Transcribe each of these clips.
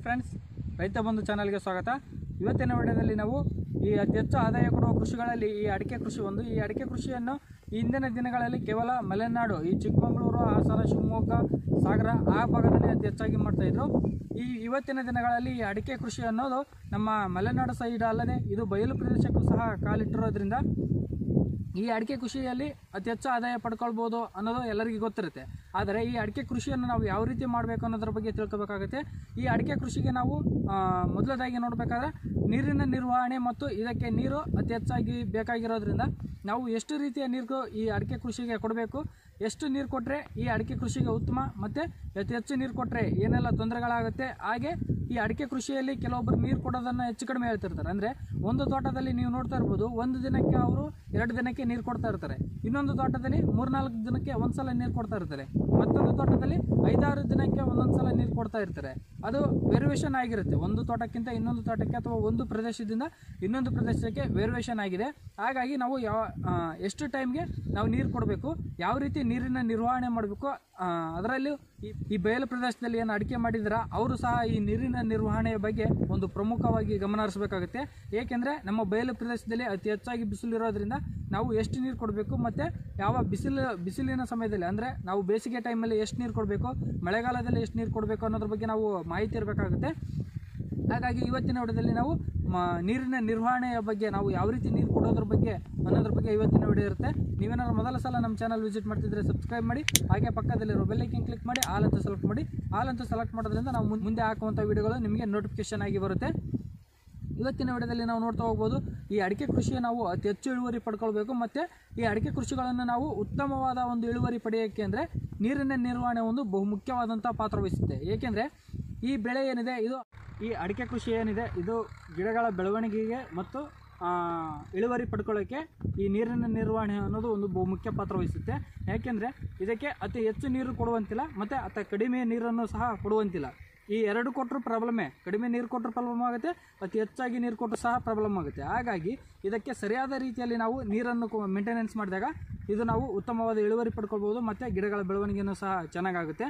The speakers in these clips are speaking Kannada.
ಫ್ರೆಂಡ್ಸ್ ರೈತ ಬಂಧು ಚಾನಲ್ಗೆ ಸ್ವಾಗತ ಇವತ್ತಿನ ವಿಡಿಯೋದಲ್ಲಿ ನಾವು ಈ ಅತಿ ಹೆಚ್ಚು ಆದಾಯ ಕೊಡುವ ಕೃಷಿಗಳಲ್ಲಿ ಈ ಅಡಿಕೆ ಕೃಷಿ ಒಂದು ಈ ಅಡಿಕೆ ಕೃಷಿಯನ್ನು ಈ ಹಿಂದಿನ ದಿನಗಳಲ್ಲಿ ಕೇವಲ ಮಲೆನಾಡು ಈ ಚಿಕ್ಕಮಗಳೂರು ಹಾಸನ ಶಿವಮೊಗ್ಗ ಸಾಗರ ಆ ಭಾಗದಲ್ಲಿ ಅತಿ ಹೆಚ್ಚಾಗಿ ಮಾಡ್ತಾ ಇದ್ರು ಈ ಇವತ್ತಿನ ದಿನಗಳಲ್ಲಿ ಈ ಅಡಿಕೆ ಕೃಷಿ ಅನ್ನೋದು ನಮ್ಮ ಮಲೆನಾಡು ಸೈಡ್ ಅಲ್ಲದೆ ಇದು ಬಯಲು ಪ್ರದೇಶಕ್ಕೂ ಸಹ ಕಾಲಿಟ್ಟಿರೋದ್ರಿಂದ ಈ ಅಡಿಕೆ ಕೃಷಿಯಲ್ಲಿ ಅತಿ ಹೆಚ್ಚು ಆದಾಯ ಪಡ್ಕೊಳ್ಬೋದು ಅನ್ನೋದು ಎಲ್ಲರಿಗೂ ಗೊತ್ತಿರುತ್ತೆ ಆದರೆ ಈ ಅಡಿಕೆ ಕೃಷಿಯನ್ನು ನಾವು ಯಾವ ರೀತಿ ಮಾಡಬೇಕು ಅನ್ನೋದ್ರ ಬಗ್ಗೆ ತಿಳ್ಕೊಬೇಕಾಗುತ್ತೆ ಈ ಅಡಿಕೆ ಕೃಷಿಗೆ ನಾವು ಆ, ಮೊದಲದಾಗಿ ನೋಡಬೇಕಾದ್ರೆ ನೀರಿನ ನಿರ್ವಹಣೆ ಮತ್ತು ಇದಕ್ಕೆ ನೀರು ಅತಿ ಹೆಚ್ಚಾಗಿ ಬೇಕಾಗಿರೋದ್ರಿಂದ ನಾವು ಎಷ್ಟು ರೀತಿಯ ನೀರು ಈ ಅಡಿಕೆ ಕೃಷಿಗೆ ಕೊಡಬೇಕು ಎಷ್ಟು ನೀರು ಕೊಟ್ಟರೆ ಈ ಅಡಿಕೆ ಕೃಷಿಗೆ ಉತ್ತಮ ಮತ್ತು ಅತಿ ಹೆಚ್ಚು ನೀರು ಕೊಟ್ಟರೆ ಏನೆಲ್ಲ ತೊಂದರೆಗಳಾಗುತ್ತೆ ಹಾಗೆ ಈ ಅಡಿಕೆ ಕೃಷಿಯಲ್ಲಿ ಕೆಲವೊಬ್ಬರು ನೀರು ಕೊಡೋದನ್ನು ಹೆಚ್ಚು ಕಡಿಮೆ ಹೇಳ್ತಿರ್ತಾರೆ ಅಂದರೆ ಒಂದು ತೋಟದಲ್ಲಿ ನೀವು ನೋಡ್ತಾ ಇರ್ಬೋದು ಒಂದು ದಿನಕ್ಕೆ ಅವರು ಎರಡು ದಿನಕ್ಕೆ ನೀರು ಕೊಡ್ತಾ ಇರ್ತಾರೆ ಇನ್ನೊಂದು ತೋಟದಲ್ಲಿ ಮೂರ್ನಾಲ್ಕು ದಿನಕ್ಕೆ ಒಂದ್ಸಲ ನೀರು ಕೊಡ್ತಾ ಇರ್ತಾರೆ ಮತ್ತೊಂದು ತೋಟದಲ್ಲಿ ಐದಾರು ದಿನಕ್ಕೆ ಒಂದೊಂದು ಸಲ ನೀರು ಕೊಡ್ತಾ ಇರ್ತಾರೆ ಅದು ವೇರಿಯೇಷನ್ ಆಗಿರುತ್ತೆ ಒಂದು ತೋಟಕ್ಕಿಂತ ಇನ್ನೊಂದು ತೋಟಕ್ಕೆ ಅಥವಾ ಒಂದು ಪ್ರದೇಶದಿಂದ ಇನ್ನೊಂದು ಪ್ರದೇಶಕ್ಕೆ ವೇರಿಯೇಷನ್ ಆಗಿದೆ ಹಾಗಾಗಿ ನಾವು ಯಾವ ಆ, ಎಷ್ಟು ಟೈಮ್ಗೆ ನಾವು ನೀರು ಕೊಡಬೇಕು ಯಾವ ರೀತಿ ನೀರಿನ ನಿರ್ವಹಣೆ ಮಾಡಬೇಕು ಅದರಲ್ಲೂ ಈ- ಈ ಬಯಲು ಪ್ರದೇಶದಲ್ಲಿ ಏನು ಅಡಿಕೆ ಮಾಡಿದ್ರ ಅವರು ಸಹ ಈ ನೀರಿನ ನಿರ್ವಹಣೆಯ ಬಗ್ಗೆ ಒಂದು ಪ್ರಮುಖವಾಗಿ ಗಮನ ಹರಿಸಬೇಕಾಗುತ್ತೆ ಏಕೆಂದರೆ ನಮ್ಮ ಬಯಲು ಪ್ರದೇಶದಲ್ಲಿ ಅತಿ ಹೆಚ್ಚಾಗಿ ಬಿಸಿಲು ಇರೋದ್ರಿಂದ ನಾವು ಎಷ್ಟು ನೀರು ಕೊಡಬೇಕು ಮತ್ತು ಯಾವ ಬಿಸಿಲು ಬಿಸಿಲಿನ ಸಮಯದಲ್ಲಿ ಅಂದರೆ ನಾವು ಬೇಸಿಗೆ ಟೈಮಲ್ಲಿ ಎಷ್ಟು ನೀರು ಕೊಡಬೇಕು ಮಳೆಗಾಲದಲ್ಲಿ ಎಷ್ಟು ನೀರು ಕೊಡಬೇಕು ಅನ್ನೋದ್ರ ಬಗ್ಗೆ ನಾವು ಮಾಹಿತಿ ಇರಬೇಕಾಗುತ್ತೆ ಹಾಗಾಗಿ ಇವತ್ತಿನ ವಿಡಿಯೋದಲ್ಲಿ ನಾವು ಮ ನೀರಿನ ನಿರ್ವಹಣೆಯ ಬಗ್ಗೆ ನಾವು ಯಾವ ರೀತಿ ನೀರು ಕೊಡೋದ್ರ ಬಗ್ಗೆ ಅನ್ನೋದ್ರ ಬಗ್ಗೆ ಇವತ್ತಿನ ವಿಡಿಯೋ ಇರುತ್ತೆ ನೀವೇನಾದ್ರು ಮೊದಲ ಸಲ ನಮ್ಮ ಚಾನಲ್ ವಿಸಿಟ್ ಮಾಡ್ತಿದ್ರೆ ಸಬ್ಸ್ಕ್ರೈಬ್ ಮಾಡಿ ಹಾಗೆ ಪಕ್ಕದಲ್ಲಿರೋ ಬೆಲ್ಲೈಕನ್ ಕ್ಲಿಕ್ ಮಾಡಿ ಆಲ್ ಅಂತ ಸೆಲೆಕ್ಟ್ ಮಾಡಿ ಆಲ್ ಅಂತ ಸೆಲೆಕ್ಟ್ ಮಾಡೋದ್ರಿಂದ ನಾವು ಮುಂ- ಮುಂದೆ ಹಾಕುವಂಥ ವಿಡಿಯೋಗಳು ನಿಮಗೆ ನೋಟಿಫಿಕೇಶನ್ ಆಗಿ ಬರುತ್ತೆ ಇವತ್ತಿನ ವಿಡಿಯೋದಲ್ಲಿ ನಾವು ನೋಡ್ತಾ ಹೋಗ್ಬೋದು ಈ ಅಡಿಕೆ ಕೃಷಿಯ ನಾವು ಅತಿ ಹೆಚ್ಚು ಇಳುವರಿ ಪಡ್ಕೊಳ್ಬೇಕು ಮತ್ತು ಈ ಅಡಿಕೆ ಕೃಷಿಗಳನ್ನು ನಾವು ಉತ್ತಮವಾದ ಒಂದು ಇಳುವರಿ ಪಡೆಯೋಕ್ಕೆ ಅಂದರೆ ನೀರಿನ ನಿರ್ವಹಣೆ ಒಂದು ಬಹುಮುಖ್ಯವಾದಂಥ ಪಾತ್ರ ವಹಿಸುತ್ತೆ ಏಕೆಂದರೆ ಈ ಬೆಳೆ ಏನಿದೆ ಇದು ಈ ಅಡಿಕೆ ಕೃಷಿ ಏನಿದೆ ಇದು ಗಿಡಗಳ ಬೆಳವಣಿಗೆಗೆ ಮತ್ತು ಆ, ಇಳುವರಿ ಪಡ್ಕೊಳ್ಳೋಕ್ಕೆ ಈ ನೀರಿನ ನಿರ್ವಹಣೆ ಅನ್ನೋದು ಒಂದು ಬಹುಮುಖ್ಯ ಪಾತ್ರ ವಹಿಸುತ್ತೆ ಯಾಕೆಂದರೆ ಇದಕ್ಕೆ ಅತಿ ಹೆಚ್ಚು ನೀರು ಕೊಡುವಂತಿಲ್ಲ ಮತ್ತು ಅತಿ ಕಡಿಮೆ ನೀರನ್ನು ಸಹ ಕೊಡುವಂತಿಲ್ಲ ಈ ಎರಡು ಕೊಟ್ಟರು ಪ್ರಾಬ್ಲಮೇ ಕಡಿಮೆ ನೀರು ಕೊಟ್ಟರು ಪ್ರಾಬ್ಲಮ್ ಆಗುತ್ತೆ ಅತಿ ಹೆಚ್ಚಾಗಿ ನೀರು ಕೊಟ್ಟರು ಸಹ ಪ್ರಾಬ್ಲಮ್ ಆಗುತ್ತೆ ಹಾಗಾಗಿ ಇದಕ್ಕೆ ಸರಿಯಾದ ರೀತಿಯಲ್ಲಿ ನಾವು ನೀರನ್ನು ಮೇಂಟೆನೆನ್ಸ್ ಮಾಡಿದಾಗ ಇದು ನಾವು ಉತ್ತಮವಾದ ಇಳುವರಿ ಪಡ್ಕೊಳ್ಬೋದು ಮತ್ತು ಗಿಡಗಳ ಬೆಳವಣಿಗೆಯೂ ಸಹ ಚೆನ್ನಾಗಾಗುತ್ತೆ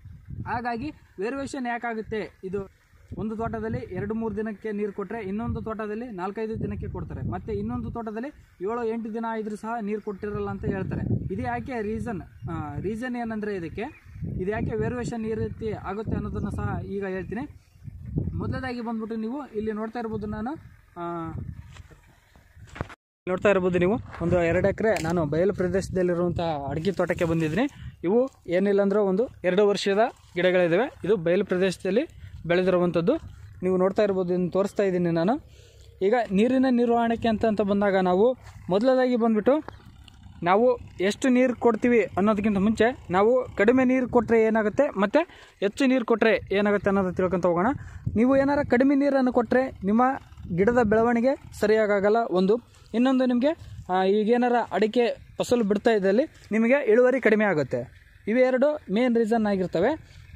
ಹಾಗಾಗಿ ವೇರಿಯೇಷನ್ ಯಾಕಾಗುತ್ತೆ ಇದು ಒಂದು ತೋಟದಲ್ಲಿ ಎರಡು ಮೂರು ದಿನಕ್ಕೆ ನೀರು ಕೊಟ್ಟರೆ ಇನ್ನೊಂದು ತೋಟದಲ್ಲಿ ನಾಲ್ಕೈದು ದಿನಕ್ಕೆ ಕೊಡ್ತಾರೆ ಮತ್ತು ಇನ್ನೊಂದು ತೋಟದಲ್ಲಿ ಏಳು ಎಂಟು ದಿನ ಇದ್ರೂ ಸಹ ನೀರು ಕೊಟ್ಟಿರಲ್ಲ ಅಂತ ಹೇಳ್ತಾರೆ ಇದು ಯಾಕೆ ರೀಸನ್ ರೀಸನ್ ಏನಂದರೆ ಇದಕ್ಕೆ ಇದು ಯಾಕೆ ವೇರಿಯೇಷನ್ ಈ ರೀತಿ ಆಗುತ್ತೆ ಅನ್ನೋದನ್ನು ಸಹ ಈಗ ಹೇಳ್ತೀನಿ ಮೊದಲದಾಗಿ ಬಂದ್ಬಿಟ್ಟು ನೀವು ಇಲ್ಲಿ ನೋಡ್ತಾ ಇರ್ಬೋದು ನಾನು ಆ, ನೋಡ್ತಾ ಇರ್ಬೋದು ನೀವು ಒಂದು ಎರಡು ಎಕರೆ ನಾನು ಬಯಲು ಪ್ರದೇಶದಲ್ಲಿರುವಂಥ ಅಡಿಕೆ ತೋಟಕ್ಕೆ ಬಂದಿದ್ದೀನಿ ಇವು ಏನಿಲ್ಲ ಅಂದ್ರೆ ಒಂದು ಎರಡು ವರ್ಷದ ಗಿಡಗಳಿದ್ದಾವೆ ಇದು ಬಯಲು ಪ್ರದೇಶದಲ್ಲಿ ಬೆಳೆದಿರುವಂಥದ್ದು ನೀವು ನೋಡ್ತಾ ಇರ್ಬೋದು ಇದನ್ನು ತೋರಿಸ್ತಾ ಇದ್ದೀನಿ ನಾನು ಈಗ ನೀರಿನ ನಿರ್ವಹಣೆಗೆ ಅಂತ ಅಂತ ಬಂದಾಗ ನಾವು ಮೊದಲದಾಗಿ ಬಂದ್ಬಿಟ್ಟು ನಾವು ಎಷ್ಟು ನೀರು ಕೊಡ್ತೀವಿ ಅನ್ನೋದಕ್ಕಿಂತ ಮುಂಚೆ ನಾವು ಕಡಿಮೆ ನೀರು ಕೊಟ್ಟರೆ ಏನಾಗುತ್ತೆ ಮತ್ತು ಹೆಚ್ಚು ನೀರು ಕೊಟ್ಟರೆ ಏನಾಗುತ್ತೆ ಅನ್ನೋದು ತಿಳ್ಕೊತ ಹೋಗೋಣ ನೀವು ಏನಾರ ಕಡಿಮೆ ನೀರನ್ನು ಕೊಟ್ಟರೆ ನಿಮ್ಮ ಗಿಡದ ಬೆಳವಣಿಗೆ ಸರಿಯಾಗಲ್ಲ ಒಂದು ಇನ್ನೊಂದು ನಿಮಗೆ ಈಗೇನಾರ ಅಡಿಕೆ ಫಸಲು ಬಿಡ್ತಾ ಇದ್ದಲ್ಲಿ ನಿಮಗೆ ಇಳುವರಿ ಕಡಿಮೆ ಆಗುತ್ತೆ ಇವೆರಡು ಮೇನ್ ರೀಸನ್ ಆಗಿರ್ತವೆ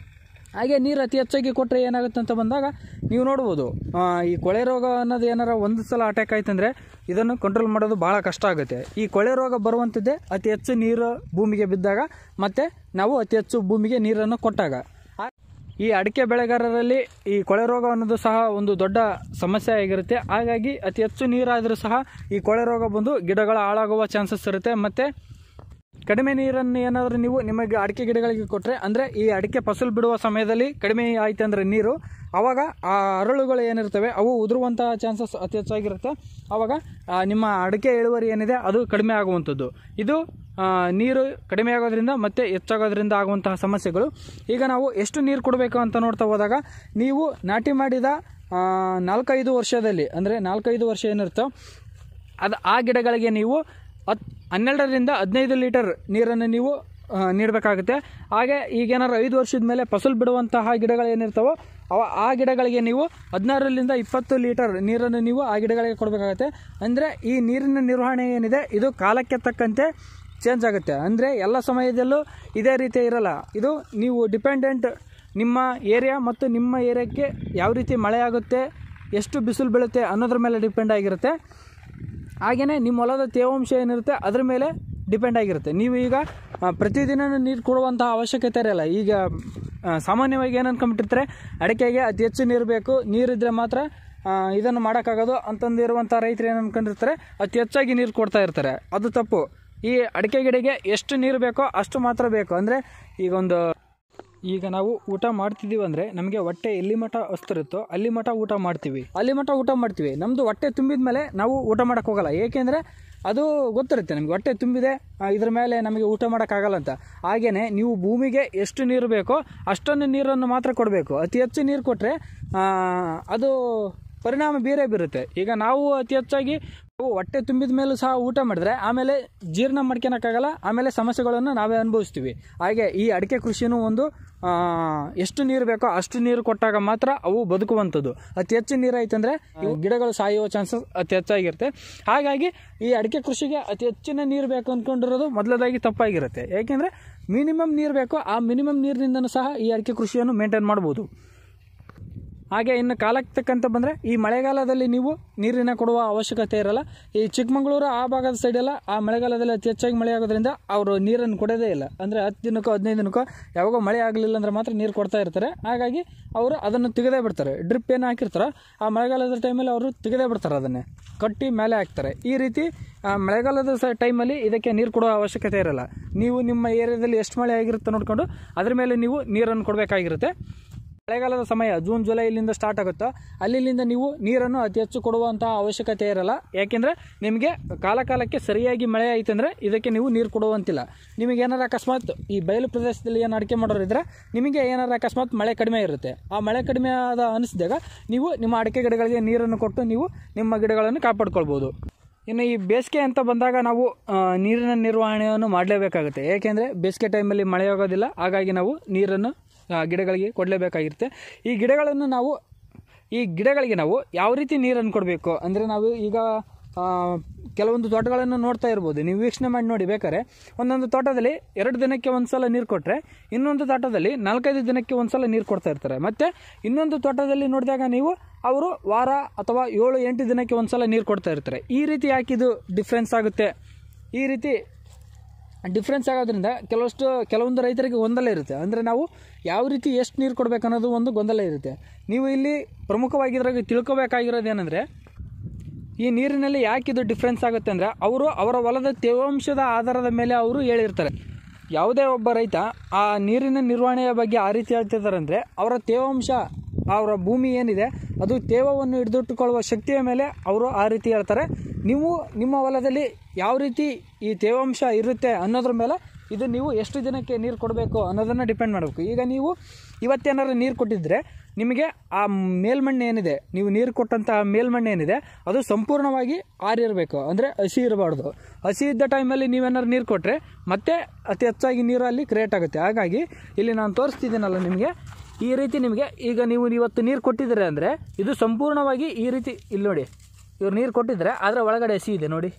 ಹಾಗೆ ನೀರು ಅತಿ ಹೆಚ್ಚಾಗಿ ಕೊಟ್ಟರೆ ಏನಾಗುತ್ತೆ ಅಂತ ಬಂದಾಗ ನೀವು ನೋಡ್ಬೋದು ಆ, ಈ ಕೊಳೆ ರೋಗ ಅನ್ನೋದು ಏನಾರ ಒಂದು ಸಲ ಅಟ್ಯಾಕ್ ಆಯ್ತಂದರೆ ಇದನ್ನು ಕಂಟ್ರೋಲ್ ಮಾಡೋದು ಭಾಳ ಕಷ್ಟ ಆಗುತ್ತೆ ಈ ಕೊಳೆ ರೋಗ ಬರುವಂಥದ್ದೇ ಅತಿ ಹೆಚ್ಚು ನೀರು ಭೂಮಿಗೆ ಬಿದ್ದಾಗ ಮತ್ತು ನಾವು ಅತಿ ಹೆಚ್ಚು ಭೂಮಿಗೆ ನೀರನ್ನು ಕೊಟ್ಟಾಗ ಆ- ಈ ಅಡಿಕೆ ಬೆಳೆಗಾರರಲ್ಲಿ ಈ ಕೊಳೆ ರೋಗ ಅನ್ನೋದು ಸಹ ಒಂದು ದೊಡ್ಡ ಸಮಸ್ಯೆ ಆಗಿರುತ್ತೆ ಹಾಗಾಗಿ ಅತಿ ಹೆಚ್ಚು ನೀರಾದರೂ ಸಹ ಈ ಕೊಳೆ ರೋಗ ಬಂದು ಗಿಡಗಳ ಹಾಳಾಗುವ ಚಾನ್ಸಸ್ ಇರುತ್ತೆ ಮತ್ತು ಕಡಿಮೆ ನೀರನ್ನು ಏನಾದರೂ ನೀವು ನಿಮಗೆ ಅಡಿಕೆ ಗಿಡಗಳಿಗೆ ಕೊಟ್ಟರೆ ಅಂದರೆ ಈ ಅಡಿಕೆ ಫಸಲು ಬಿಡುವ ಸಮಯದಲ್ಲಿ ಕಡಿಮೆ ಆಯ್ತು ಅಂದರೆ ನೀರು ಆವಾಗ ಆ ಅರಳುಗಳು ಏನಿರ್ತವೆ ಅವು ಉದುರುವಂಥ ಚಾನ್ಸಸ್ ಅತಿ ಹೆಚ್ಚಾಗಿರುತ್ತೆ ಆವಾಗ ಆ, ನಿಮ್ಮ ಅಡಿಕೆ ಇಳುವರಿ ಏನಿದೆ ಅದು ಕಡಿಮೆ ಆಗುವಂಥದ್ದು ಇದು ಆ, ನೀರು ಕಡಿಮೆ ಆಗೋದ್ರಿಂದ ಮತ್ತು ಹೆಚ್ಚಾಗೋದ್ರಿಂದ ಆಗುವಂತಹ ಸಮಸ್ಯೆಗಳು ಈಗ ನಾವು ಎಷ್ಟು ನೀರು ಕೊಡಬೇಕು ಅಂತ ನೋಡ್ತಾ ಹೋದಾಗ ನೀವು ನಾಟಿ ಮಾಡಿದ ಆ, ನಾಲ್ಕೈದು ವರ್ಷದಲ್ಲಿ ಅಂದರೆ ನಾಲ್ಕೈದು ವರ್ಷ ಏನಿರುತ್ತೋ ಅದು ಆ ಗಿಡಗಳಿಗೆ ನೀವು ಹತ್ ಹನ್ನೆರಡರಿಂದ ಹದಿನೈದು ಲೀಟರ್ ನೀರನ್ನು ನೀವು ಆ, ನೀಡಬೇಕಾಗುತ್ತೆ ಹಾಗೆ ಈಗೇನಾದ್ರು ಐದು ವರ್ಷದ ಮೇಲೆ ಫಸಲು ಬಿಡುವಂತಹ ಗಿಡಗಳು ಏನಿರ್ತಾವೋ ಅವ ಆ ಗಿಡಗಳಿಗೆ ನೀವು ಹದಿನಾರರಿಂದ ಇಪ್ಪತ್ತು ಲೀಟರ್ ನೀರನ್ನು ನೀವು ಆ ಗಿಡಗಳಿಗೆ ಕೊಡಬೇಕಾಗುತ್ತೆ ಅಂದರೆ ಈ ನೀರಿನ ನಿರ್ವಹಣೆ ಏನಿದೆ ಇದು ಕಾಲಕ್ಕೆ ತಕ್ಕಂತೆ ಚೇಂಜ್ ಆಗುತ್ತೆ ಅಂದರೆ ಎಲ್ಲ ಸಮಯದಲ್ಲೂ ಇದೇ ರೀತಿ ಇರಲ್ಲ ಇದು ನೀವು ಡಿಪೆಂಡೆಂಟ್ ನಿಮ್ಮ ಏರಿಯಾ ಮತ್ತು ನಿಮ್ಮ ಏರಿಯಾಕ್ಕೆ ಯಾವ ರೀತಿ ಮಳೆ ಆಗುತ್ತೆ ಎಷ್ಟು ಬಿಸಿಲು ಬೀಳುತ್ತೆ ಅನ್ನೋದ್ರ ಮೇಲೆ ಡಿಪೆಂಡ್ ಆಗಿರುತ್ತೆ ಹಾಗೆಯೇ ನಿಮ್ಮ ಹೊಲದ ತೇವಾಂಶ ಏನಿರುತ್ತೆ ಅದ್ರ ಮೇಲೆ ಡಿಪೆಂಡ್ ಆಗಿರುತ್ತೆ ನೀವು ಈಗ ಆ, ಪ್ರತಿದಿನ ನೀರು ಕೊಡುವಂತಹ ಅವಶ್ಯಕತೆ ಇರಲ್ಲ ಈಗ ಆ, ಸಾಮಾನ್ಯವಾಗಿ ಏನು ಅನ್ಕೊಂಡ್ಬಿಟ್ಟಿರ್ತಾರೆ ಅಡಿಕೆಗೆ ಅತಿ ಹೆಚ್ಚು ನೀರು ಬೇಕು ನೀರಿದ್ರೆ ಮಾತ್ರ ಆ, ಇದನ್ನು ಮಾಡೋಕ್ಕಾಗೋದು ಅಂತಂದಿರುವಂಥ ರೈತರು ಏನು ಅನ್ಕೊಂಡಿರ್ತಾರೆ ಅತಿ ಹೆಚ್ಚಾಗಿ ನೀರು ಕೊಡ್ತಾ ಇರ್ತಾರೆ ಅದು ತಪ್ಪು ಈ ಅಡಿಕೆ ಗಿಡಕ್ಕೆ ಎಷ್ಟು ನೀರು ಬೇಕೋ ಅಷ್ಟು ಮಾತ್ರ ಬೇಕು ಅಂದರೆ ಈಗ ಒಂದು ಈಗ ನಾವು ಊಟ ಮಾಡ್ತಿದ್ದೀವಿ ಅಂದರೆ ನಮಗೆ ಹೊಟ್ಟೆ ಎಲ್ಲಿ ಮಠ ಹಸ್ತಿರುತ್ತೋ ಅಲ್ಲಿ ಮಠ ಊಟ ಮಾಡ್ತೀವಿ ಅಲ್ಲಿ ಮಠ ಊಟ ಮಾಡ್ತೀವಿ ನಮ್ಮದು ಹೊಟ್ಟೆ ತುಂಬಿದ ಮೇಲೆ ನಾವು ಊಟ ಮಾಡೋಕ್ಕೆ ಹೋಗಲ್ಲ ಏಕೆಂದರೆ ಅದು ಗೊತ್ತಿರುತ್ತೆ ನಮಗೆ ಹೊಟ್ಟೆ ತುಂಬಿದೆ ಆ, ಇದ್ರ ಮೇಲೆ ನಮಗೆ ಊಟ ಮಾಡೋಕ್ಕಾಗಲ್ಲ ಅಂತ ಹಾಗೆಯೇ ನೀವು ಭೂಮಿಗೆ ಎಷ್ಟು ನೀರು ಬೇಕೋ ಅಷ್ಟನ್ನು ನೀರನ್ನು ಮಾತ್ರ ಕೊಡಬೇಕು ಅತಿ ಹೆಚ್ಚು ನೀರು ಕೊಟ್ಟರೆ ಅದು ಪರಿಣಾಮ ಬೇರೆ ಬೀರುತ್ತೆ ಈಗ ನಾವು ಅತಿ ಹೆಚ್ಚಾಗಿ ನಾವು ಹೊಟ್ಟೆ ತುಂಬಿದ ಮೇಲೂ ಸಹ ಊಟ ಮಾಡಿದ್ರೆ ಆಮೇಲೆ ಜೀರ್ಣ ಮಾಡ್ಕೊಳಕ್ಕಾಗಲ್ಲ ಆಮೇಲೆ ಸಮಸ್ಯೆಗಳನ್ನು ನಾವೇ ಅನುಭವಿಸ್ತೀವಿ ಹಾಗೆ ಈ ಅಡಿಕೆ ಕೃಷಿನೂ ಒಂದು ಆ, ಎಷ್ಟು ನೀರು ಬೇಕೋ ಅಷ್ಟು ನೀರು ಕೊಟ್ಟಾಗ ಮಾತ್ರ ಅವು ಬದುಕುವಂಥದ್ದು ಅತಿ ಹೆಚ್ಚು ನೀರು ಆಯ್ತಂದ್ರೆ ಇವು ಗಿಡಗಳು ಸಾಯುವ ಚಾನ್ಸಸ್ ಅತಿ ಹೆಚ್ಚಾಗಿರುತ್ತೆ ಹಾಗಾಗಿ ಈ ಅಡಿಕೆ ಕೃಷಿಗೆ ಅತಿ ಹೆಚ್ಚಿನ ನೀರು ಬೇಕು ಅಂದ್ಕೊಂಡಿರೋದು ಮೊದಲದಾಗಿ ತಪ್ಪಾಗಿರುತ್ತೆ ಯಾಕೆಂದರೆ ಮಿನಿಮಮ್ ನೀರು ಬೇಕು ಆ ಮಿನಿಮಮ್ ನೀರಿನಿಂದನೂ ಸಹ ಈ ಅಡಿಕೆ ಕೃಷಿಯನ್ನು ಮೇಂಟೈನ್ ಮಾಡ್ಬೋದು ಹಾಗೆ ಇನ್ನು ಕಾಲಕ್ಕೆ ತಕ್ಕಂತ ಬಂದರೆ ಈ ಮಳೆಗಾಲದಲ್ಲಿ ನೀವು ನೀರಿನ ಕೊಡುವ ಅವಶ್ಯಕತೆ ಇರಲ್ಲ ಈ ಚಿಕ್ಕಮಗಳೂರು ಆ ಭಾಗದ ಸೈಡೆಲ್ಲ ಆ ಮಳೆಗಾಲದಲ್ಲಿ ಅತಿ ಹೆಚ್ಚಾಗಿ ಮಳೆ ಆಗೋದ್ರಿಂದ ಅವರು ನೀರನ್ನು ಕೊಡೋದೇ ಇಲ್ಲ ಅಂದರೆ ಹತ್ತು ದಿನಕ್ಕೋ ಹದಿನೈದು ದಿನಕ್ಕೋ ಯಾವಾಗೋ ಮಳೆ ಆಗಲಿಲ್ಲ ಅಂದ್ರೆ ಮಾತ್ರ ನೀರು ಕೊಡ್ತಾ ಇರ್ತಾರೆ ಹಾಗಾಗಿ ಅವರು ಅದನ್ನು ತೆಗೆದೇ ಬಿಡ್ತಾರೆ ಡ್ರಿಪ್ ಏನು ಹಾಕಿರ್ತಾರೋ ಆ ಮಳೆಗಾಲದ ಟೈಮಲ್ಲಿ ಅವರು ತೆಗೆದೇ ಬಿಡ್ತಾರೆ ಅದನ್ನೇ ಕಟ್ಟಿ ಮೇಲೆ ಹಾಕ್ತಾರೆ ಈ ರೀತಿ ಆ, ಮಳೆಗಾಲದ ಸ ಟೈಮಲ್ಲಿ ಇದಕ್ಕೆ ನೀರು ಕೊಡೋ ಅವಶ್ಯಕತೆ ಇರಲ್ಲ ನೀವು ನಿಮ್ಮ ಏರಿಯಾದಲ್ಲಿ ಎಷ್ಟು ಮಳೆ ಆಗಿರುತ್ತೆ ನೋಡಿಕೊಂಡು ಅದ್ರ ಮೇಲೆ ನೀವು ನೀರನ್ನು ಕೊಡಬೇಕಾಗಿರುತ್ತೆ ಮಳೆಗಾಲದ ಸಮಯ ಜೂನ್ ಜುಲೈ ಇಲ್ಲಿಂದ ಸ್ಟಾರ್ಟ್ ಆಗುತ್ತೋ ಅಲ್ಲಿಂದ ನೀವು ನೀರನ್ನು ಅತಿ ಹೆಚ್ಚು ಕೊಡುವಂತಹ ಅವಶ್ಯಕತೆ ಇರಲ್ಲ ಯಾಕೆಂದರೆ ನಿಮಗೆ ಕಾಲ ಕಾಲಕ್ಕೆ ಸರಿಯಾಗಿ ಮಳೆ ಆಯ್ತಂದ್ರೆ ಇದಕ್ಕೆ ನೀವು ನೀರು ಕೊಡುವಂತಿಲ್ಲ ನಿಮಗೆ ಏನಾರು ಅಕಸ್ಮಾತ್ ಈ ಬಯಲು ಪ್ರದೇಶದಲ್ಲಿ ಏನು ಅಡಿಕೆ ಮಾಡೋರು ಇದ್ರೆ ನಿಮಗೆ ಏನಾರು ಅಕಸ್ಮಾತ್ ಮಳೆ ಕಡಿಮೆ ಇರುತ್ತೆ ಆ ಮಳೆ ಕಡಿಮೆ ಆದ ಅನಿಸಿದಾಗ ನೀವು ನಿಮ್ಮ ಅಡಿಕೆ ಗಿಡಗಳಿಗೆ ನೀರನ್ನು ಕೊಟ್ಟು ನೀವು ನಿಮ್ಮ ಗಿಡಗಳನ್ನು ಕಾಪಾಡ್ಕೊಳ್ಬೋದು ಇನ್ನು ಈ ಬೇಸಿಗೆ ಅಂತ ಬಂದಾಗ ನಾವು ಆ, ನೀರಿನ ನಿರ್ವಹಣೆಯನ್ನು ಮಾಡಲೇಬೇಕಾಗುತ್ತೆ ಏಕೆಂದರೆ ಬೇಸಿಗೆ ಟೈಮಲ್ಲಿ ಮಳೆ ಆಗೋದಿಲ್ಲ ಹಾಗಾಗಿ ನಾವು ನೀರನ್ನು ಆ, ಗಿಡಗಳಿಗೆ ಕೊಡಲೇಬೇಕಾಗಿರುತ್ತೆ ಈ ಗಿಡಗಳನ್ನು ನಾವು ಈ ಗಿಡಗಳಿಗೆ ನಾವು ಯಾವ ರೀತಿ ನೀರನ್ನು ಕೊಡಬೇಕು ಅಂದರೆ ನಾವು ಈಗ ಆ, ಕೆಲವೊಂದು ತೋಟಗಳನ್ನು ನೋಡ್ತಾ ಇರ್ಬೋದು ನೀವು ವೀಕ್ಷಣೆ ಮಾಡಿ ನೋಡಿ ಬೇಕಾದ್ರೆ ಒಂದೊಂದು ತೋಟದಲ್ಲಿ ಎರಡು ದಿನಕ್ಕೆ ಒಂದು ಸಲ ನೀರು ಕೊಟ್ಟರೆ ಇನ್ನೊಂದು ತೋಟದಲ್ಲಿ ನಾಲ್ಕೈದು ದಿನಕ್ಕೆ ಒಂದು ಸಲ ನೀರು ಕೊಡ್ತಾ ಇರ್ತಾರೆ ಮತ್ತು ಇನ್ನೊಂದು ತೋಟದಲ್ಲಿ ನೋಡಿದಾಗ ನೀವು ಅವರು ವಾರ ಅಥವಾ ಏಳು ಎಂಟು ದಿನಕ್ಕೆ ಒಂದು ಸಲ ನೀರು ಕೊಡ್ತಾ ಇರ್ತಾರೆ ಈ ರೀತಿ ಯಾಕಿದು ಡಿಫ್ರೆನ್ಸ್ ಆಗುತ್ತೆ ಈ ರೀತಿ ಡಿಫ್ರೆನ್ಸ್ ಆಗೋದ್ರಿಂದ ಕೆಲವಷ್ಟು ಕೆಲವೊಂದು ರೈತರಿಗೆ ಗೊಂದಲ ಇರುತ್ತೆ ಅಂದರೆ ನಾವು ಯಾವ ರೀತಿ ಎಷ್ಟು ನೀರು ಕೊಡಬೇಕು ಅನ್ನೋದು ಒಂದು ಗೊಂದಲ ಇರುತ್ತೆ ನೀವು ಇಲ್ಲಿ ಪ್ರಮುಖವಾಗಿ ಇದ್ರಾಗ ತಿಳ್ಕೊಬೇಕಾಗಿರೋದು ಏನಂದರೆ ಈ ನೀರಿನಲ್ಲಿ ಯಾಕೆ ಇದು ಡಿಫ್ರೆನ್ಸ್ ಆಗುತ್ತೆ ಅಂದರೆ ಅವರು ಅವರ ಹೊಲದ ತೇವಾಂಶದ ಆಧಾರದ ಮೇಲೆ ಅವರು ಹೇಳಿರ್ತಾರೆ ಯಾವುದೇ ಒಬ್ಬ ರೈತ ಆ ನೀರಿನ ನಿರ್ವಹಣೆಯ ಬಗ್ಗೆ ಆ ರೀತಿ ಹೇಳ್ತಿದ್ದಾರೆ ಅಂದರೆ ಅವರ ತೇವಾಂಶ ಅವರ ಭೂಮಿ ಏನಿದೆ ಅದು ತೇವವನ್ನು ಹಿಡಿದಿಟ್ಟುಕೊಳ್ಳುವ ಶಕ್ತಿಯ ಮೇಲೆ ಅವರು ಆ ರೀತಿ ಹೇಳ್ತಾರೆ ನೀವು ನಿಮ್ಮ ಹೊಲದಲ್ಲಿ ಯಾವ ರೀತಿ ಈ ತೇವಾಂಶ ಇರುತ್ತೆ ಅನ್ನೋದ್ರ ಮೇಲೆ ಇದು ನೀವು ಎಷ್ಟು ದಿನಕ್ಕೆ ನೀರು ಕೊಡಬೇಕು ಅನ್ನೋದನ್ನು ಡಿಪೆಂಡ್ ಮಾಡಬೇಕು ಈಗ ನೀವು ಇವತ್ತೇನಾದ್ರು ನೀರು ಕೊಟ್ಟಿದ್ದರೆ ನಿಮಗೆ ಆ ಮೇಲ್ಮಣ್ಣು ಏನಿದೆ ನೀವು ನೀರು ಕೊಟ್ಟಂಥ ಮೇಲ್ಮಣ್ಣು ಏನಿದೆ ಅದು ಸಂಪೂರ್ಣವಾಗಿ ಆರಿರಬೇಕು ಅಂದರೆ ಹಸಿ ಇರಬಾರ್ದು ಹಸಿ ಇದ್ದ ಟೈಮಲ್ಲಿ ನೀವೇನಾದ್ರು ನೀರು ಕೊಟ್ಟರೆ ಮತ್ತೆ ಅತಿ ಹೆಚ್ಚಾಗಿ ನೀರು ಅಲ್ಲಿ ಕ್ರಿಯೇಟ್ ಆಗುತ್ತೆ ಹಾಗಾಗಿ ಇಲ್ಲಿ ನಾನು ತೋರಿಸ್ತಿದ್ದೀನಲ್ಲ ನಿಮಗೆ ಈ ರೀತಿ ನಿಮಗೆ ಈಗ ನೀವು ಇವತ್ತು ನೀರು ಕೊಟ್ಟಿದ್ದೀರ ಅಂದರೆ ಇದು ಸಂಪೂರ್ಣವಾಗಿ ಈ ರೀತಿ ಇಲ್ಲಿ ನೋಡಿ ಇವ್ರು ನೀರು ಕೊಟ್ಟಿದ್ದಾರೆ ಆದರೆ ಒಳಗಡೆ ಹಸಿ ಇದೆ ನೋಡಿ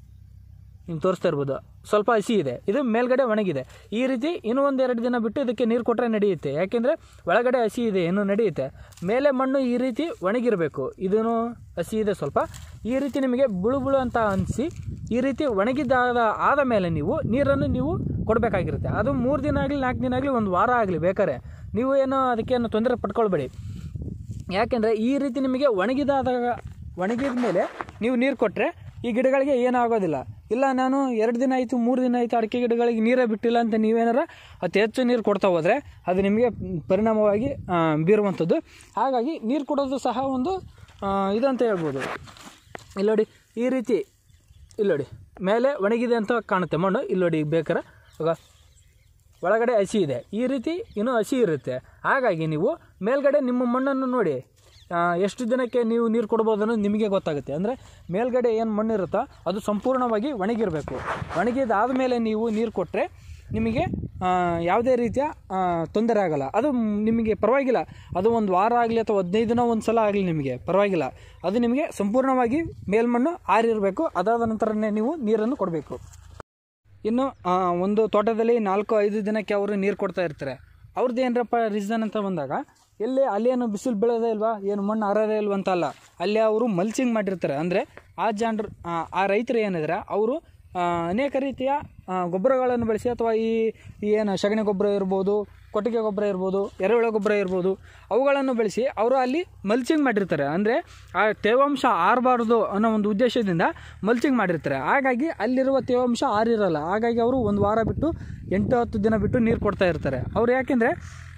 ನೀವು ತೋರಿಸ್ತಾ ಇರ್ಬೋದು ಸ್ವಲ್ಪ ಹಸಿ ಇದೆ ಇದು ಮೇಲ್ಗಡೆ ಒಣಗಿದೆ ಈ ರೀತಿ ಇನ್ನೂ ಒಂದು ಎರಡು ದಿನ ಬಿಟ್ಟು ಇದಕ್ಕೆ ನೀರು ಕೊಟ್ಟರೆ ನಡೆಯುತ್ತೆ ಯಾಕೆಂದರೆ ಒಳಗಡೆ ಹಸಿ ಇದೆ ಇನ್ನೂ ನಡೆಯುತ್ತೆ ಮೇಲೆ ಮಣ್ಣು ಈ ರೀತಿ ಒಣಗಿರಬೇಕು ಇದೂ ಹಸಿ ಇದೆ ಸ್ವಲ್ಪ ಈ ರೀತಿ ನಿಮಗೆ ಬುಳು ಬುಳು ಅಂತ ಅನಿಸಿ ಈ ರೀತಿ ಒಣಗಿದ್ದಾದ ಆದ ಮೇಲೆ ನೀವು ನೀರನ್ನು ನೀವು ಕೊಡಬೇಕಾಗಿರುತ್ತೆ ಅದು ಮೂರು ದಿನ ಆಗಲಿ ನಾಲ್ಕು ದಿನ ಆಗಲಿ ಒಂದು ವಾರ ಆಗಲಿ ಬೇಕಾದ್ರೆ ನೀವು ಏನೋ ಅದಕ್ಕೇನು ತೊಂದರೆ ಪಡ್ಕೊಳ್ಬೇಡಿ ಯಾಕೆಂದರೆ ಈ ರೀತಿ ನಿಮಗೆ ಒಣಗಿದಾದಾಗ ಒಣಗಿದ ಮೇಲೆ ನೀವು ನೀರು ಕೊಟ್ಟರೆ ಈ ಗಿಡಗಳಿಗೆ ಏನಾಗೋದಿಲ್ಲ ಇಲ್ಲ ನಾನು ಎರಡು ದಿನ ಆಯಿತು ಮೂರು ದಿನ ಆಯಿತು ಅಡಿಕೆ ಗಿಡಗಳಿಗೆ ನೀರೇ ಬಿಟ್ಟಿಲ್ಲ ಅಂತ ನೀವೇನಾರ ಅತಿ ಹೆಚ್ಚು ನೀರು ಕೊಡ್ತಾ ಹೋದರೆ ಅದು ನಿಮಗೆ ಪರಿಣಾಮವಾಗಿ ಆ, ಬೀರುವಂಥದ್ದು ಹಾಗಾಗಿ ನೀರು ಕೊಡೋದು ಸಹ ಒಂದು ಆ, ಇದಂತ ಹೇಳ್ಬೋದು ಇಲ್ಲಿ ನೋಡಿ ಈ ರೀತಿ ಇಲ್ಲಿ ನೋಡಿ ಮೇಲೆ ಒಣಗಿದೆ ಅಂತ ಕಾಣುತ್ತೆ ಮಣ್ಣು ಇಲ್ಲಿ ನೋಡಿ ಬೇಕಾರೆ ಇವಾಗ ಒಳಗಡೆ ಹಸಿ ಇದೆ ಈ ರೀತಿ ಇನ್ನೂ ಹಸಿ ಇರುತ್ತೆ ಹಾಗಾಗಿ ನೀವು ಮೇಲ್ಗಡೆ ನಿಮ್ಮ ಮಣ್ಣನ್ನು ನೋಡಿ ಆ, ಎಷ್ಟು ದಿನಕ್ಕೆ ನೀವು ನೀರು ಕೊಡ್ಬೋದು ಅನ್ನೋದು ನಿಮಗೆ ಗೊತ್ತಾಗುತ್ತೆ ಅಂದರೆ ಮೇಲ್ಗಡೆ ಏನು ಮಣ್ಣು ಇರುತ್ತೋ ಅದು ಸಂಪೂರ್ಣವಾಗಿ ಒಣಗಿರಬೇಕು ಒಣಗಿದಾದ ಮೇಲೆ ನೀವು ನೀರು ಕೊಟ್ಟರೆ ನಿಮಗೆ ಆ, ಯಾವುದೇ ರೀತಿಯ ಆ, ತೊಂದರೆ ಆಗಲ್ಲ ಅದು ಮ್, ನಿಮಗೆ ಪರವಾಗಿಲ್ಲ ಅದು ಒಂದು ವಾರ ಆಗಲಿ ಅಥವಾ ಹದಿನೈದು ದಿನ ಒಂದು ಸಲ ಆಗಲಿ ನಿಮಗೆ ಪರವಾಗಿಲ್ಲ ಅದು ನಿಮಗೆ ಸಂಪೂರ್ಣವಾಗಿ ಮೇಲ್ಮಣ್ಣು ಆರಿರಬೇಕು ಅದಾದ ನಂತರನೇ ನೀವು ನೀರನ್ನು ಕೊಡಬೇಕು ಇನ್ನು ಆ, ಒಂದು ತೋಟದಲ್ಲಿ ನಾಲ್ಕು ಐದು ದಿನಕ್ಕೆ ಅವರು ನೀರು ಕೊಡ್ತಾ ಇರ್ತಾರೆ ಅವ್ರದ್ದು ಏನರಪ್ಪ ರೀಸನ್ ಅಂತ ಬಂದಾಗ ಎಲ್ಲಿ ಅಲ್ಲೇನು ಬಿಸಿಲು ಬೀಳೋದೇ ಇಲ್ವಾ ಏನು ಮಣ್ಣು ಹರೋದೇ ಇಲ್ವಾ ಅಂತ ಅಲ್ಲ ಅಲ್ಲಿ ಅವರು ಮಲ್ಚಿಂಗ್ ಮಾಡಿರ್ತಾರೆ ಅಂದರೆ ಆ ಜನರು ಆ ರೈತರು ಏನಿದ್ರೆ ಅವರು ಅನೇಕ ರೀತಿಯ ಆ, ಗೊಬ್ಬರಗಳನ್ನು ಬಳಸಿ ಅಥವಾ ಈ ಈ ಏನು ಸಗಣಿ ಗೊಬ್ಬರ ಇರ್ಬೋದು ಕೊಟ್ಟಿಗೆ ಗೊಬ್ಬರ ಇರ್ಬೋದು ಎರೆಹುಳ ಗೊಬ್ಬರ ಇರ್ಬೋದು ಅವುಗಳನ್ನು ಬೆಳೆಸಿ ಅವರು ಅಲ್ಲಿ ಮಲ್ಚಿಂಗ್ ಮಾಡಿರ್ತಾರೆ ಅಂದರೆ ಆ ತೇವಾಂಶ ಆರಬಾರ್ದು ಅನ್ನೋ ಒಂದು ಉದ್ದೇಶದಿಂದ ಮಲ್ಚಿಂಗ್ ಮಾಡಿರ್ತಾರೆ ಹಾಗಾಗಿ ಅಲ್ಲಿರುವ ತೇವಾಂಶ ಆರಿರಲ್ಲ ಹಾಗಾಗಿ ಅವರು ಒಂದು ವಾರ ಬಿಟ್ಟು ಎಂಟು ಹತ್ತು ದಿನ ಬಿಟ್ಟು ನೀರು ಕೊಡ್ತಾ ಇರ್ತಾರೆ ಅವ್ರು ಯಾಕೆಂದರೆ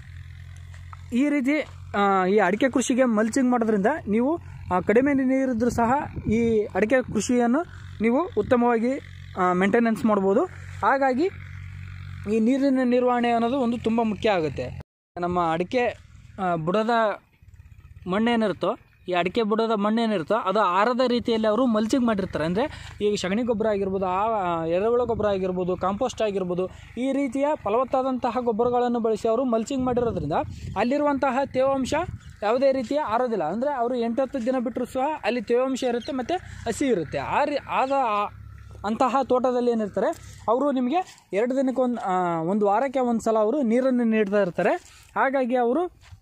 ಈ ರೀತಿ ಆ, ಈ ಅಡಿಕೆ ಕೃಷಿಗೆ ಮಲ್ಚಿಂಗ್ ಮಾಡೋದ್ರಿಂದ ನೀವು ಆ, ಕಡಿಮೆ ನೀರಿದ್ದರೂ ಸಹ ಈ ಅಡಿಕೆ ಕೃಷಿಯನ್ನು ನೀವು ಉತ್ತಮವಾಗಿ ಮೇಂಟೆನೆನ್ಸ್ ಮಾಡ್ಬೋದು ಹಾಗಾಗಿ ಈ ನೀರಿನ ನಿರ್ವಹಣೆ ಅನ್ನೋದು ಒಂದು ತುಂಬ ಮುಖ್ಯ ಆಗುತ್ತೆ ನಮ್ಮ ಅಡಿಕೆ ಆ, ಬುಡದ ಮಣ್ಣೇನಿರುತ್ತೋ ಈ ಅಡಿಕೆ ಬುಡದ ಮಣ್ಣೇನಿರುತ್ತೋ ಅದು ಆರದ ರೀತಿಯಲ್ಲಿ ಅವರು ಮಲ್ಚಿಂಗ್ ಮಾಡಿರ್ತಾರೆ ಅಂದರೆ ಈಗ ಸಗಣಿ ಗೊಬ್ಬರ ಆಗಿರ್ಬೋದು ಆ ಆ, ಎರೆಹುಳ ಗೊಬ್ಬರ ಆಗಿರ್ಬೋದು ಕಾಂಪೋಸ್ಟ್ ಆಗಿರ್ಬೋದು ಈ ರೀತಿಯ ಫಲವತ್ತಾದಂತಹ ಗೊಬ್ಬರಗಳನ್ನು ಬಳಸಿ ಅವರು ಮಲ್ಚಿಂಗ್ ಮಾಡಿರೋದ್ರಿಂದ ಅಲ್ಲಿರುವಂತಹ ತೇವಾಂಶ ಯಾವುದೇ ರೀತಿಯ ಆರೋದಿಲ್ಲ ಅಂದರೆ ಅವರು ಎಂಟತ್ತು ದಿನ ಬಿಟ್ಟರು ಸಹ ಅಲ್ಲಿ ತೇವಾಂಶ ಇರುತ್ತೆ ಮತ್ತು ಹಸಿ ಇರುತ್ತೆ ಆ ರೀ ಆದ ಆ- ಅಂತಹ ತೋಟದಲ್ಲಿ ಏನಿರ್ತಾರೆ ಅವರು ನಿಮಗೆ ಎರಡು ದಿನಕ್ಕೆ ಒಂದು ಒಂದು ವಾರಕ್ಕೆ ಒಂದು ಸಲ ಅವರು ನೀರನ್ನು ನೀಡ್ತಾ ಇರ್ತಾರೆ ಹಾಗಾಗಿ ಅವರು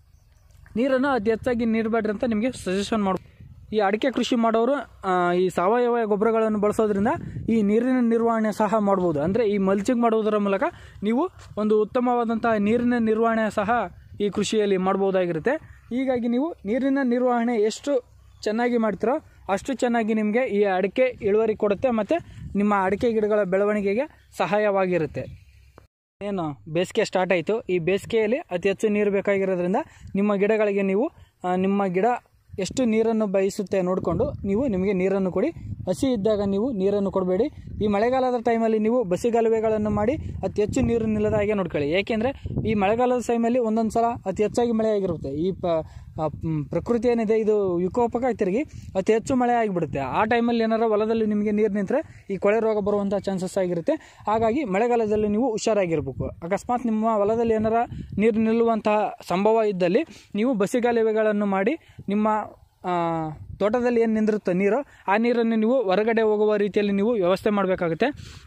ನೀರನ್ನು ಅತಿ ಹೆಚ್ಚಾಗಿ ನೀಡಬೇಡ್ರಿ ಅಂತ ನಿಮಗೆ ಸಜೆಷನ್ ಮಾಡ ಈ ಅಡಿಕೆ ಕೃಷಿ ಮಾಡೋರು ಆ, ಈ ಸಾವಯವ ಗೊಬ್ಬರಗಳನ್ನು ಬಳಸೋದ್ರಿಂದ ಈ ನೀರಿನ ನಿರ್ವಹಣೆ ಸಹ ಮಾಡ್ಬೋದು ಅಂದರೆ ಈ ಮಲ್ಚಿಂಗ್ ಮಾಡುವುದರ ಮೂಲಕ ನೀವು ಒಂದು ಉತ್ತಮವಾದಂತಹ ನೀರಿನ ನಿರ್ವಹಣೆ ಸಹ ಈ ಕೃಷಿಯಲ್ಲಿ ಮಾಡ್ಬೋದಾಗಿರುತ್ತೆ ಹೀಗಾಗಿ ನೀವು ನೀರಿನ ನಿರ್ವಹಣೆ ಎಷ್ಟು ಚೆನ್ನಾಗಿ ಮಾಡ್ತೀರೋ ಅಷ್ಟು ಚೆನ್ನಾಗಿ ನಿಮಗೆ ಈ ಅಡಿಕೆ ಇಳುವರಿ ಕೊಡುತ್ತೆ ಮತ್ತು ನಿಮ್ಮ ಅಡಿಕೆ ಗಿಡಗಳ ಬೆಳವಣಿಗೆಗೆ ಸಹಾಯವಾಗಿರುತ್ತೆ ಏನು ಬೇಸಿಗೆ ಸ್ಟಾರ್ಟ್ ಆಯಿತು ಈ ಬೇಸಿಗೆಯಲ್ಲಿ ಅತಿ ಹೆಚ್ಚು ನೀರು ಬೇಕಾಗಿರೋದ್ರಿಂದ ನಿಮ್ಮ ಗಿಡಗಳಿಗೆ ನೀವು ಆ, ನಿಮ್ಮ ಗಿಡ ಎಷ್ಟು ನೀರನ್ನು ಬಯಸುತ್ತೆ ನೋಡಿಕೊಂಡು ನೀವು ನಿಮಗೆ ನೀರನ್ನು ಕೊಡಿ ಹಸಿ ಇದ್ದಾಗ ನೀವು ನೀರನ್ನು ಕೊಡಬೇಡಿ ಈ ಮಳೆಗಾಲದ ಟೈಮಲ್ಲಿ ನೀವು ಬಸಿಗಾಲುವೆಗಳನ್ನು ಮಾಡಿ ಅತಿ ಹೆಚ್ಚು ನೀರು ನಿಲ್ಲದ ಹಾಗೆ ನೋಡ್ಕೊಳ್ಳಿ ಏಕೆಂದರೆ ಈ ಮಳೆಗಾಲದ ಟೈಮಲ್ಲಿ ಒಂದೊಂದು ಸಲ ಅತಿ ಹೆಚ್ಚಾಗಿ ಮಳೆ ಆಗಿರುತ್ತೆ ಈ ಪ ಆ, ಮ್, ಪ್ರಕೃತಿ ಏನಿದೆ ಇದು ವಿಕೋಪಕ ತಿರುಗಿ ಅತಿ ಹೆಚ್ಚು ಮಳೆ ಆಗಿಬಿಡುತ್ತೆ ಆ ಟೈಮಲ್ಲಿ ಏನಾರ ಹೊಲದಲ್ಲಿ ನಿಮಗೆ ನೀರು ನಿಂತರೆ ಈ ಕೊಳೆ ರೋಗ ಬರುವಂಥ ಚಾನ್ಸಸ್ ಆಗಿರುತ್ತೆ ಹಾಗಾಗಿ ಮಳೆಗಾಲದಲ್ಲಿ ನೀವು ಹುಷಾರಾಗಿರ್ಬೇಕು ಅಕಸ್ಮಾತ್ ನಿಮ್ಮ ಹೊಲದಲ್ಲಿ ಏನಾರ ನೀರು ನಿಲ್ಲುವಂತಹ ಸಂಭವ ಇದ್ದಲ್ಲಿ ನೀವು ಬಸಿಗಾಲುವೆಗಳನ್ನು ಮಾಡಿ ನಿಮ್ಮ ಆ, ತೋಟದಲ್ಲಿ ಏನು ನಿಂದಿರುತ್ತೋ ನೀರು ಆ ನೀರನ್ನು ನೀವು ಹೊರಗಡೆ ಹೋಗುವ ರೀತಿಯಲ್ಲಿ ನೀವು ವ್ಯವಸ್ಥೆ ಮಾಡಬೇಕಾಗುತ್ತೆ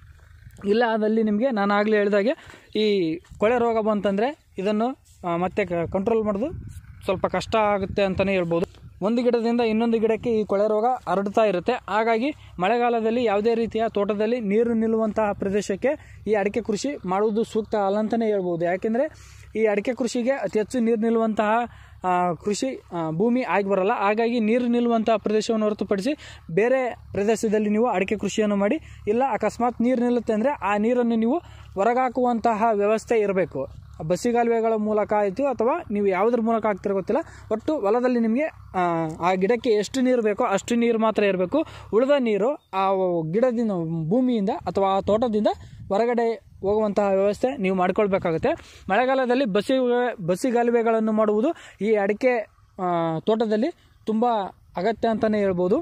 ಇಲ್ಲ ಅದಲ್ಲಿ ನಿಮಗೆ ನಾನು ಆಗಲೇ ಹೇಳಿದಾಗೆ ಈ ಕೊಳೆ ರೋಗ ಬಂತಂದರೆ ಇದನ್ನು ಆ, ಮತ್ತೆ ಕಂಟ್ರೋಲ್ ಮಾಡೋದು ಸ್ವಲ್ಪ ಕಷ್ಟ ಆಗುತ್ತೆ ಅಂತಲೇ ಹೇಳ್ಬೋದು ಒಂದು ಗಿಡದಿಂದ ಇನ್ನೊಂದು ಗಿಡಕ್ಕೆ ಈ ಕೊಳೆ ರೋಗ ಹರಡ್ತಾ ಇರುತ್ತೆ ಹಾಗಾಗಿ ಮಳೆಗಾಲದಲ್ಲಿ ಯಾವುದೇ ರೀತಿಯ ತೋಟದಲ್ಲಿ ನೀರು ನಿಲ್ಲುವಂತಹ ಪ್ರದೇಶಕ್ಕೆ ಈ ಅಡಿಕೆ ಕೃಷಿ ಮಾಡುವುದು ಸೂಕ್ತ ಅಲ್ಲ ಅಂತಲೇ ಹೇಳ್ಬೋದು ಯಾಕೆಂದರೆ ಈ ಅಡಿಕೆ ಕೃಷಿಗೆ ಅತಿ ಹೆಚ್ಚು ನೀರು ನಿಲ್ಲುವಂತಹ ಆ, ಕೃಷಿ ಆ, ಭೂಮಿ ಆಗಿ ಬರಲ್ಲ ಹಾಗಾಗಿ ನೀರು ನಿಲ್ಲುವಂತಹ ಪ್ರದೇಶವನ್ನು ಹೊರತುಪಡಿಸಿ ಬೇರೆ ಪ್ರದೇಶದಲ್ಲಿ ನೀವು ಅಡಿಕೆ ಕೃಷಿಯನ್ನು ಮಾಡಿ ಇಲ್ಲ ಅಕಸ್ಮಾತ್ ನೀರು ನಿಲ್ಲುತ್ತೆ ಅಂದರೆ ಆ ನೀರನ್ನು ನೀವು ಹೊರಗಾಕುವಂತಹ ವ್ಯವಸ್ಥೆ ಇರಬೇಕು ಬಸಿಗಾಲುವೆಗಳ ಮೂಲಕ ಆಯಿತು ಅಥವಾ ನೀವು ಯಾವುದ್ರ ಮೂಲಕ ಆಗ್ತಿರೋ ಗೊತ್ತಿಲ್ಲ ಒಟ್ಟು ಹೊಲದಲ್ಲಿ ನಿಮಗೆ ಆ, ಆ ಗಿಡಕ್ಕೆ ಎಷ್ಟು ನೀರು ಬೇಕೋ ಅಷ್ಟು ನೀರು ಮಾತ್ರ ಇರಬೇಕು ಉಳಿದ ನೀರು ಆ ಗಿಡದಿಂದ ಭೂಮಿಯಿಂದ ಅಥವಾ ಆ ತೋಟದಿಂದ ಹೊರಗಡೆ ಹೋಗುವಂತಹ ವ್ಯವಸ್ಥೆ ನೀವು ಮಾಡ್ಕೊಳ್ಬೇಕಾಗುತ್ತೆ ಮಳೆಗಾಲದಲ್ಲಿ ಬಸಿ ಬಸಿಗಾಲುವೆಗಳನ್ನು ಮಾಡುವುದು ಈ ಅಡಿಕೆ ಆ, ತೋಟದಲ್ಲಿ ತುಂಬ ಅಗತ್ಯ ಅಂತಲೇ ಹೇಳ್ಬೋದು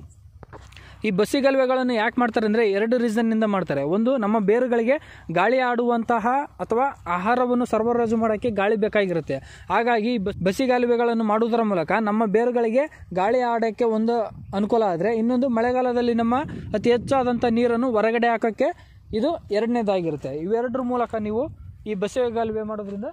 ಈ ಬಸ್ಸಿಗಲುವೆಗಳನ್ನು ಯಾಕೆ ಮಾಡ್ತಾರೆ ಅಂದರೆ ಎರಡು ರೀಸನ್ನಿಂದ ಮಾಡ್ತಾರೆ ಒಂದು ನಮ್ಮ ಬೇರುಗಳಿಗೆ ಗಾಳಿ ಆಡುವಂತಹ ಅಥವಾ ಆಹಾರವನ್ನು ಸರಬರಾಜು ಮಾಡೋಕ್ಕೆ ಗಾಳಿ ಬೇಕಾಗಿರುತ್ತೆ ಹಾಗಾಗಿ ಈ ಬಸ್ ಬಸ್ಸಿಗಾಲುವೆಗಳನ್ನು ಮಾಡುವುದರ ಮೂಲಕ ನಮ್ಮ ಬೇರುಗಳಿಗೆ ಗಾಳಿ ಆಡೋಕ್ಕೆ ಒಂದು ಅನುಕೂಲ ಆದರೆ ಇನ್ನೊಂದು ಮಳೆಗಾಲದಲ್ಲಿ ನಮ್ಮ ಅತಿ ಹೆಚ್ಚಾದಂಥ ನೀರನ್ನು ಹೊರಗಡೆ ಹಾಕೋಕ್ಕೆ ಇದು ಎರಡನೇದಾಗಿರುತ್ತೆ ಇವೆರಡರ ಮೂಲಕ ನೀವು ಈ ಬಸ್ಸಿಗಾಲುವೆ ಮಾಡೋದ್ರಿಂದ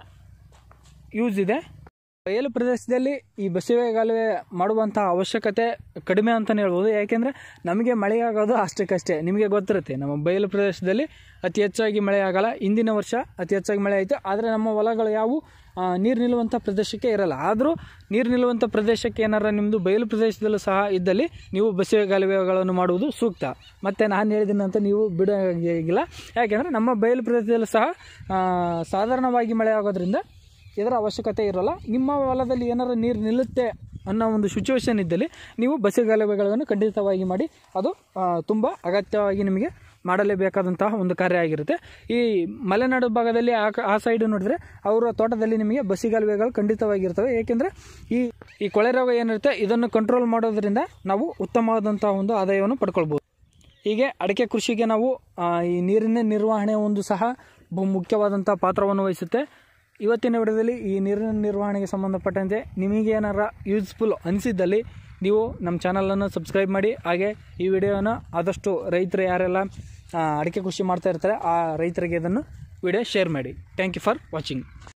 ಯೂಸ್ ಇದೆ ಬಯಲು ಪ್ರದೇಶದಲ್ಲಿ ಈ ಬಸಿವೆಗಾಲುವೆ ಮಾಡುವಂತಹ ಅವಶ್ಯಕತೆ ಕಡಿಮೆ ಅಂತಲೇ ಹೇಳ್ಬೋದು ಯಾಕೆಂದರೆ ನಮಗೆ ಮಳೆ ಆಗೋದು ಅಷ್ಟಕ್ಕಷ್ಟೇ ನಿಮಗೆ ಗೊತ್ತಿರುತ್ತೆ ನಮ್ಮ ಬಯಲು ಪ್ರದೇಶದಲ್ಲಿ ಅತಿ ಹೆಚ್ಚಾಗಿ ಮಳೆ ಆಗಲ್ಲ ಹಿಂದಿನ ವರ್ಷ ಅತಿ ಹೆಚ್ಚಾಗಿ ಮಳೆ ಆಯಿತು ಆದರೆ ನಮ್ಮ ಹೊಲಗಳು ಯಾವುವು ಆ, ನೀರು ನಿಲ್ಲುವಂಥ ಪ್ರದೇಶಕ್ಕೆ ಇರಲ್ಲ ಆದರೂ ನೀರು ನಿಲ್ಲುವಂಥ ಪ್ರದೇಶಕ್ಕೆ ಏನಾರ ನಿಮ್ಮದು ಬಯಲು ಪ್ರದೇಶದಲ್ಲೂ ಸಹ ಇದ್ದಲ್ಲಿ ನೀವು ಬಸಿವೆಗಾಲುವೆಗಳನ್ನು ಮಾಡುವುದು ಸೂಕ್ತ ಮತ್ತು ನಾನು ಹೇಳಿದ್ದೀನಿ ಅಂತ ನೀವು ಬಿಡೋಂಗಿಲ್ಲ ಯಾಕೆಂದರೆ ನಮ್ಮ ಬಯಲು ಪ್ರದೇಶದಲ್ಲೂ ಸಹ ಆ, ಸಾಧಾರಣವಾಗಿ ಮಳೆ ಆಗೋದ್ರಿಂದ ಇದರ ಅವಶ್ಯಕತೆ ಇರೋಲ್ಲ ನಿಮ್ಮ ಹೊಲದಲ್ಲಿ ಏನಾರು ನೀರು ನಿಲ್ಲುತ್ತೆ ಅನ್ನೋ ಒಂದು ಸಿಚುವೇಶನ್ ಇದ್ದಲ್ಲಿ ನೀವು ಬಸಿಗಾಲುವೆಗಳನ್ನು ಖಂಡಿತವಾಗಿ ಮಾಡಿ ಅದು ತುಂಬ ಅಗತ್ಯವಾಗಿ ನಿಮಗೆ ಮಾಡಲೇಬೇಕಾದಂತಹ ಒಂದು ಕಾರ್ಯ ಆಗಿರುತ್ತೆ ಈ ಮಲೆನಾಡು ಭಾಗದಲ್ಲಿ ಆ ಕ- ಆ ಸೈಡು ನೋಡಿದ್ರೆ ಅವರ ತೋಟದಲ್ಲಿ ನಿಮಗೆ ಬಸಿಗಾಲುವೆಗಳು ಖಂಡಿತವಾಗಿರ್ತವೆ ಏಕೆಂದರೆ ಈ ಈ ಕೊಳೆ ರೋಗ ಏನಿರುತ್ತೆ ಇದನ್ನು ಕಂಟ್ರೋಲ್ ಮಾಡೋದ್ರಿಂದ ನಾವು ಉತ್ತಮವಾದಂತಹ ಒಂದು ಆದಾಯವನ್ನು ಪಡ್ಕೊಳ್ಬೋದು ಹೀಗೆ ಅಡಿಕೆ ಕೃಷಿಗೆ ನಾವು ಆ, ಈ ನೀರಿನ ನಿರ್ವಹಣೆ ಒಂದು ಸಹ ಬಹು ಮುಖ್ಯವಾದಂಥ ಪಾತ್ರವನ್ನು ವಹಿಸುತ್ತೆ ಇವತ್ತಿನ ವಿಡಿಯೋದಲ್ಲಿ ಈ ನೀರಿನ ನಿರ್ವಹಣೆಗೆ ಸಂಬಂಧಪಟ್ಟಂತೆ ನಿಮಗೆ ಏನಾರ ಯೂಸ್ಫುಲ್ ಅನಿಸಿದ್ದಲ್ಲಿ ನೀವು ನಮ್ಮ ಚಾನಲನ್ನು ಸಬ್ಸ್ಕ್ರೈಬ್ ಮಾಡಿ ಹಾಗೆ ಈ ವಿಡಿಯೋನ ಆದಷ್ಟು ರೈತರು ಯಾರೆಲ್ಲ ಆ, ಅಡಿಕೆ ಕೃಷಿ ಮಾಡ್ತಾ ಇರ್ತಾರೆ ಆ ರೈತರಿಗೆ ಇದನ್ನು ವಿಡಿಯೋ ಶೇರ್ ಮಾಡಿ ಥ್ಯಾಂಕ್ ಯು ಫಾರ್ ವಾಚಿಂಗ್